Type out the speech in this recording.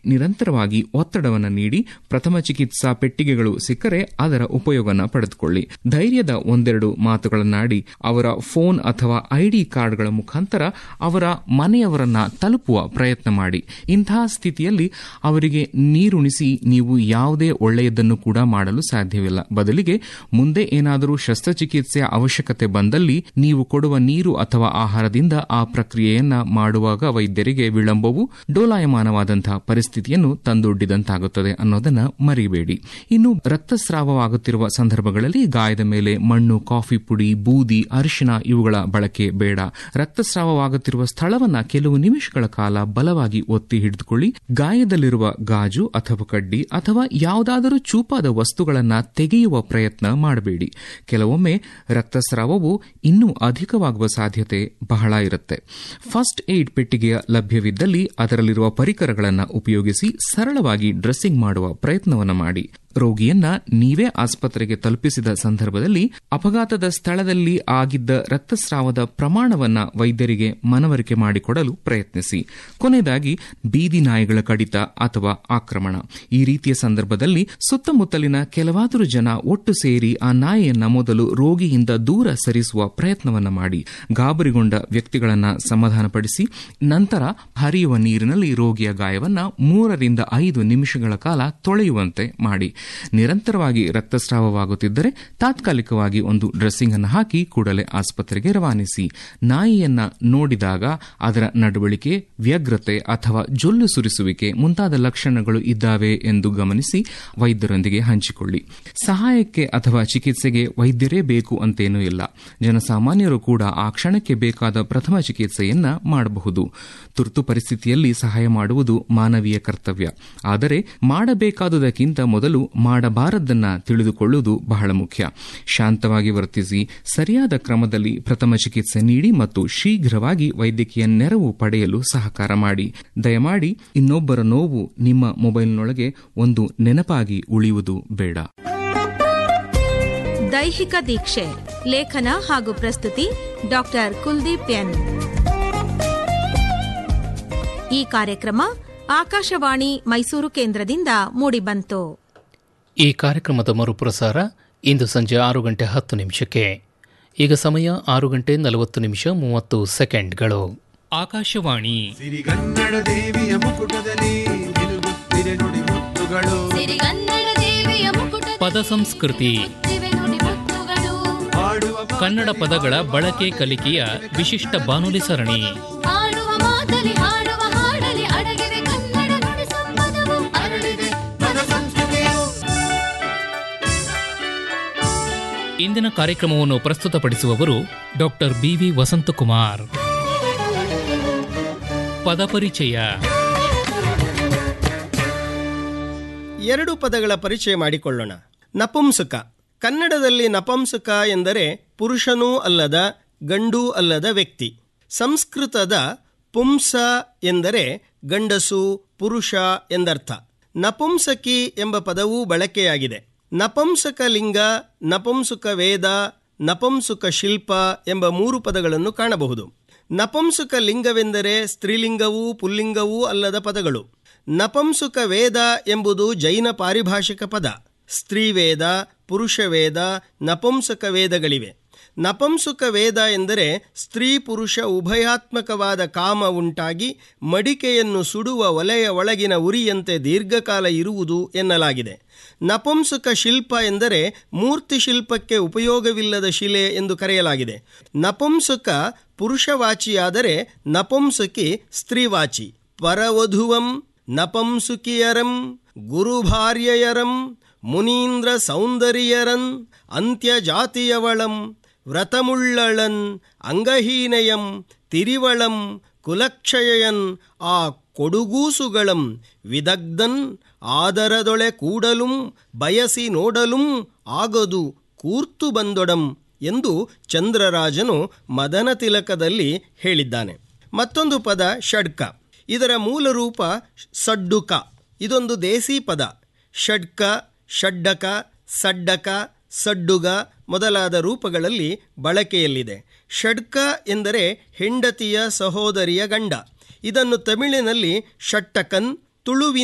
ನಿರಂತರವಾಗಿ ಒತ್ತಡವನ್ನು ನೀಡಿ ಪ್ರಥಮ ಚಿಕಿತ್ಸಾ ಪೆಟ್ಟಿಗೆಗಳು ಸಿಕ್ಕರೆ ಅದರ ಉಪಯೋಗನ ಪಡೆದುಕೊಳ್ಳಿ ಧೈರ್ಯದ ಒಂದೆರಡು ಮಾತುಗಳನ್ನಾಡಿ ಅವರ ಫೋನ್ ಅಥವಾ ಐಡಿ ಕಾರ್ಡ್ಗಳ ಮುಖಾಂತರ ಅವರ ಮನೆಯವರನ್ನ ತಲುಪುವ ಪ್ರಯತ್ನ ಮಾಡಿ ಇಂತಹ ಸ್ಥಿತಿಯಲ್ಲಿ ಅವರಿಗೆ ನೀರುಣಿಸಿ ನೀವು ಯಾವುದೇ ಒಳ್ಳೆಯದನ್ನು ಕೂಡ ಮಾಡಲು ಸಾಧ್ಯವಿಲ್ಲ ಬದಲಿಗೆ ಮುಂದೆ ಏನಾದರೂ ಶಸ್ತ್ರಚಿಕಿತ್ಸೆಯ ಅವಶ್ಯಕತೆ ಬಂದಲ್ಲಿ ನೀವು ಕೊಡುವ ನೀರು ಅಥವಾ ಆಹಾರದಿಂದ ಆ ಪ್ರಕ್ರಿಯೆಯನ್ನ ಮಾಡುವಾಗ ವೈದ್ಯರಿಗೆ ವಿಳಂಬವು ಡೋಲಾಯಮಾನವಾದಂತಹ ಪರಿಸ್ಥಿತಿಯನ್ನು ತಂದೊಡ್ಡಿದಂತಾಗುತ್ತದೆ ಅನ್ನೋದನ್ನ ಮರಿಬೇಡಿ ಇನ್ನು ರಕ್ತಸ್ರಾವವಾಗುತ್ತಿರುವ ಸಂದರ್ಭಗಳಲ್ಲಿ ಗಾಯದ ಮೇಲೆ ಮಣ್ಣು ಕಾಫಿ ಪುಡಿ ಬೂದಿ ಅರಿಶಿನ ಇವುಗಳ ಬಳಕೆ ಬೇಡ ರಕ್ತಸ್ರಾವವಾಗುತ್ತಿರುವ ಸ್ಥಳವನ್ನ ಕೆಲವು ನಿಮಿಷಗಳ ಕಾಲ ಬಲವಾಗಿ ಒತ್ತಿ ಹಿಡಿದುಕೊಳ್ಳಿ ಗಾಯದಲ್ಲಿರುವ ಗಾಜು ಅಥವಾ ಕಡ್ಡಿ ಅಥವಾ ಯಾವುದಾದರೂ ಚೂಪಾದ ವಸ್ತುಗಳನ್ನ ತೆಗೆಯುವ ಪ್ರಯತ್ನ ಮಾಡಬೇಡಿ ಕೆಲವೊಮ್ಮೆ ರಕ್ತಸ್ರಾವವು ಇನ್ನೂ ಅಧಿಕವಾಗುವ ಸಾಧ್ಯತೆ ಬಹಳ ಇರುತ್ತೆ ಫಸ್ಟ್ ಏಡ್ ಪೆಟ್ಟಿಗೆಯ ಲಭ್ಯವಿದ್ದಲ್ಲಿ ಅದರಲ್ಲಿರುವ ಪರಿಕರಗಳನ್ನು ಉಪಯೋಗಿಸಿ ಸರಳವಾಗಿ ಡ್ರೆಸ್ಸಿಂಗ್ ಮಾಡುವ ಪ್ರಯತ್ನವನ್ನು ಮಾಡಿ ರೋಗಿಯನ್ನ ನೀವೇ ಆಸ್ಪತ್ರೆಗೆ ತಲುಪಿಸಿದ ಸಂದರ್ಭದಲ್ಲಿ ಅಪಘಾತದ ಸ್ಥಳದಲ್ಲಿ ಆಗಿದ್ದ ರಕ್ತಸ್ರಾವದ ಪ್ರಮಾಣವನ್ನ ವೈದ್ಯರಿಗೆ ಮನವರಿಕೆ ಮಾಡಿಕೊಡಲು ಪ್ರಯತ್ನಿಸಿ ಕೊನೆಯದಾಗಿ ಬೀದಿ ನಾಯಿಗಳ ಕಡಿತ ಅಥವಾ ಆಕ್ರಮಣ ಈ ರೀತಿಯ ಸಂದರ್ಭದಲ್ಲಿ ಸುತ್ತಮುತ್ತಲಿನ ಕೆಲವಾದರೂ ಜನ ಒಟ್ಟು ಸೇರಿ ಆ ನಾಯಿಯನ್ನ ಮೊದಲು ರೋಗಿಯಿಂದ ದೂರ ಸರಿಸುವ ಪ್ರಯತ್ನವನ್ನ ಮಾಡಿ ಗಾಬರಿಗೊಂಡ ವ್ಯಕ್ತಿಗಳನ್ನ ಸಮಾಧಾನಪಡಿಸಿ ನಂತರ ಹರಿಯುವ ನೀರಿನಲ್ಲಿ ರೋಗಿಯ ಗಾಯವನ್ನ ಮೂರರಿಂದ ಐದು ನಿಮಿಷಗಳ ಕಾಲ ತೊಳೆಯುವಂತೆ ಮಾಡಿ ನಿರಂತರವಾಗಿ ರಕ್ತಸ್ರಾವವಾಗುತ್ತಿದ್ದರೆ ತಾತ್ಕಾಲಿಕವಾಗಿ ಒಂದು ಡ್ರೆಸ್ಸಿಂಗ್ ಅನ್ನು ಹಾಕಿ ಕೂಡಲೇ ಆಸ್ಪತ್ರೆಗೆ ರವಾನಿಸಿ ನಾಯಿಯನ್ನ ನೋಡಿದಾಗ ಅದರ ನಡವಳಿಕೆ ವ್ಯಗ್ರತೆ ಅಥವಾ ಜೊಲ್ಲು ಸುರಿಸುವಿಕೆ ಮುಂತಾದ ಲಕ್ಷಣಗಳು ಇದ್ದಾವೆ ಎಂದು ಗಮನಿಸಿ ವೈದ್ಯರೊಂದಿಗೆ ಹಂಚಿಕೊಳ್ಳಿ ಸಹಾಯಕ್ಕೆ ಅಥವಾ ಚಿಕಿತ್ಸೆಗೆ ವೈದ್ಯರೇ ಬೇಕು ಅಂತೇನೂ ಇಲ್ಲ ಜನಸಾಮಾನ್ಯರು ಕೂಡ ಆ ಕ್ಷಣಕ್ಕೆ ಬೇಕಾದ ಪ್ರಥಮ ಚಿಕಿತ್ಸೆಯನ್ನ ಮಾಡಬಹುದು ತುರ್ತು ಪರಿಸ್ಥಿತಿಯಲ್ಲಿ ಸಹಾಯ ಮಾಡುವುದು ಮಾನವೀಯ ಕರ್ತವ್ಯ ಆದರೆ ಮಾಡಬೇಕಾದುದಕ್ಕಿಂತ ಮೊದಲು ಮಾಡಬಾರದನ್ನ ತಿಳಿದುಕೊಳ್ಳುವುದು ಬಹಳ ಮುಖ್ಯ ಶಾಂತವಾಗಿ ವರ್ತಿಸಿ ಸರಿಯಾದ ಕ್ರಮದಲ್ಲಿ ಪ್ರಥಮ ಚಿಕಿತ್ಸೆ ನೀಡಿ ಮತ್ತು ಶೀಘ್ರವಾಗಿ ವೈದ್ಯಕೀಯ ನೆರವು ಪಡೆಯಲು ಸಹಕಾರ ಮಾಡಿ ದಯಮಾಡಿ ಇನ್ನೊಬ್ಬರ ನೋವು ನಿಮ್ಮ ಮೊಬೈಲ್ನೊಳಗೆ ಒಂದು ನೆನಪಾಗಿ ಉಳಿಯುವುದು ಬೇಡ ದೈಹಿಕ ದೀಕ್ಷೆ ಲೇಖನ ಹಾಗೂ ಪ್ರಸ್ತುತಿ ಡಾಕ್ಟರ್ ಕುಲ್ದೀಪ್ ಎನ್ ಈ ಕಾರ್ಯಕ್ರಮ ಆಕಾಶವಾಣಿ ಮೈಸೂರು ಕೇಂದ್ರದಿಂದ ಮೂಡಿಬಂತು ಈ ಕಾರ್ಯಕ್ರಮದ ಮರುಪ್ರಸಾರ ಇಂದು ಸಂಜೆ ಆರು ಗಂಟೆ ಹತ್ತು ನಿಮಿಷಕ್ಕೆ ಈಗ ಸಮಯ ಆರು ಗಂಟೆ ನಲವತ್ತು ನಿಮಿಷ ಮೂವತ್ತು ಸೆಕೆಂಡ್ಗಳು ಆಕಾಶವಾಣಿ ಸಿರಿಗನ್ನಡ ದೇವಿಯ ಮುಕುಟದಲ್ಲಿ ನಿಲುಗುತ್ತಿರೆ ನುಡಿ ಮುತ್ತುಗಳು ಸಿರಿಗನ್ನಡ ದೇವಿಯ ಮುಕುಟ ಪದ ಸಂಸ್ಕೃತಿ ದಿವೆ ನುಡಿ ಮುತ್ತುಗಳು ಹಾಡುವ ಕನ್ನಡ ಪದಗಳ ಬಳಕೆ ಕಲಿಕೆಯ ವಿಶಿಷ್ಟ ಬಾನುಲಿ ಸರಣಿ ಹಾಡುವ ಮಾತಲಿ ಹಾಡುವ ಹಾಡಲಿ ಅಡಗಿವೆ ಕನ್ನಡ ನುಡಿ ಸಂಪದವು ಅರಳಿದೆ ಪದ ಸಂಸ್ಕೃತಿಯು ಇಂದಿನ ಕಾರ್ಯಕ್ರಮವನ್ನು ಪ್ರಸ್ತುತಪಡಿಸುವವರು ಡಾಕ್ಟರ್ ಬಿವಿ ವಸಂತಕುಮಾರ್ ಪದಪರಿಚಯ ಎರಡು ಪದಗಳ ಪರಿಚಯ ಮಾಡಿಕೊಳ್ಳೋಣ ನಪುಂಸಕ ಕನ್ನಡದಲ್ಲಿ ನಪುಂಸಕ ಎಂದರೆ ಪುರುಷನೂ ಅಲ್ಲದ ಗಂಡೂ ಅಲ್ಲದ ವ್ಯಕ್ತಿ ಸಂಸ್ಕೃತದ ಪುಂಸ ಎಂದರೆ ಗಂಡಸು ಪುರುಷ ಎಂದರ್ಥ ನಪುಂಸಕಿ ಎಂಬ ಪದವೂ ಬಳಕೆಯಾಗಿದೆ ನಪುಂಸಕ ಲಿಂಗ ನಪುಂಸಕ ವೇದ ನಪುಂಸಕ ಶಿಲ್ಪ ಎಂಬ ಮೂರು ಪದಗಳನ್ನು ಕಾಣಬಹುದು ನಪುಂಸಕ ಲಿಂಗವೆಂದರೆ ಸ್ತ್ರೀಲಿಂಗವೂ ಪುಲ್ಲಿಂಗವೂ ಅಲ್ಲದ ಪದಗಳು ನಪುಂಸಕ ವೇದ ಎಂಬುದು ಜೈನ ಪಾರಿಭಾಷಿಕ ಪದ ಸ್ತ್ರೀವೇದ ಪುರುಷವೇದ ನಪುಂಸಕ ವೇದಗಳಿವೆ ನಪುಂಸಕ ವೇದ ಎಂದರೆ ಸ್ತ್ರೀ ಪುರುಷ ಉಭಯಾತ್ಮಕವಾದ ಕಾಮ ಉಂಟಾಗಿ ಮಡಿಕೆಯನ್ನು ಸುಡುವ ಒಲೆಯ ಒಳಗಿನ ಉರಿಯಂತೆ ದೀರ್ಘಕಾಲ ಇರುವುದು ಎನ್ನಲಾಗಿದೆ ನಪುಂಸಕ ಶಿಲ್ಪ ಎಂದರೆ ಮೂರ್ತಿ ಶಿಲ್ಪಕ್ಕೆ ಉಪಯೋಗವಿಲ್ಲದ ಶಿಲೆ ಎಂದು ಕರೆಯಲಾಗಿದೆ ನಪುಂಸಕ ಪುರುಷವಾಚಿಯಾದರೆ ನಪುಂಸಕಿ ಸ್ತ್ರೀವಾಚಿ ಪರವಧುವಂ ನಪಂಸುಕಿಯರಂ ಗುರುಭಾರ್ಯಯರಂ ಮುನೀಂದ್ರ ಸೌಂದರ್ಯರನ್ ಅಂತ್ಯಜಾತಿಯವಳಂ ವ್ರತಮುಳ್ಳಳನ್ ಅಂಗಹೀನಯಂ ತಿರಿವಳಂ ಕುಲಕ್ಷಯಯನ್ ಆ ಕೊಡುಗೂಸುಗಳಂ ವಿದಗ್ಧನ್ ಆದರದೊಳೆ ಕೂಡಲುಂ ಬಯಸಿ ನೋಡಲುಂ ಆಗದು ಕೂರ್ತು ಬಂದೊಡಂ ಎಂದು ಚಂದ್ರರಾಜನು ಮದನ ತಿಲಕದಲ್ಲಿ ಹೇಳಿದ್ದಾನೆ ಮತ್ತೊಂದು ಪದ ಷಡ್ಕ ಇದರ ಮೂಲ ರೂಪ ಸಡ್ಡುಕ ಇದೊಂದು ದೇಸಿ ಪದ ಷಡ್ಕ ಷಡ್ಡಕ ಸಡ್ಡಕ ಸಡ್ಡುಗ ಮೊದಲಾದ ರೂಪಗಳಲ್ಲಿ ಬಳಕೆಯಲ್ಲಿದೆ ಷಡ್ಕ ಎಂದರೆ ಹೆಂಡತಿಯ ಸಹೋದರಿಯ ಗಂಡ ಇದನ್ನು ತಮಿಳಿನಲ್ಲಿ ಷಟ್ಟಕನ್ ತುಳುವಿನ